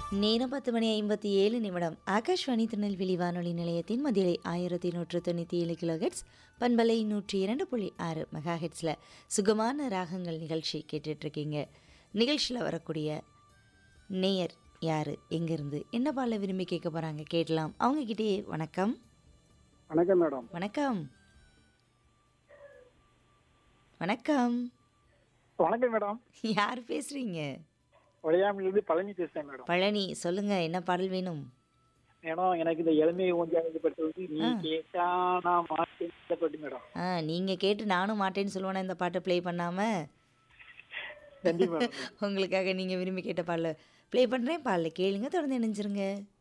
நேரம் பத்து மணி ஐம்பத்தி ஏழு நிமிடம் ஆகாஷ்வாணி திருநெல்வேலி வானொலி நிலையத்தின் மதிலை ஆயிரத்தி நூற்று தொண்ணூற்றி ஏழு கிலோஹெட்ஸ் பண்பலை நூற்றி இரண்டு புள்ளி ஆறு மெகா ஹெட்ஸில் சுகமான ராகங்கள் நிகழ்ச்சி கேட்டுட்ருக்கீங்க நிகழ்ச்சியில் வரக்கூடிய நேயர் யார் எங்கேருந்து என்ன பாடல விரும்பி கேட்க போகிறாங்க கேட்கலாம் அவங்கக்கிட்டே வணக்கம் வணக்கம் மேடம் வணக்கம் வணக்கம் வணக்கம் மேடம் யார் பேசுகிறீங்க வளையாமிலிருந்து பழனி பேசுறேன் மேடம் பழனி சொல்லுங்கள் என்ன பாடல் வேணும் மேடம் எனக்கு இந்த இளமையை கொஞ்சம் பட்டு வந்து நீ கேட்டா நான் மாட்டேன் இந்த பாட்டு மேடம் ஆ நீங்கள் கேட்டு நானும் மாட்டேன்னு சொல்லுவேனா இந்த பாட்டை ப்ளே பண்ணாமல் நன்றி மேடம் உங்களுக்காக நீங்கள் விரும்பி கேட்ட பாடல ப்ளே பண்ணுறேன் பாடல கேளுங்க தொடர்ந்து இணைஞ்சிருங்க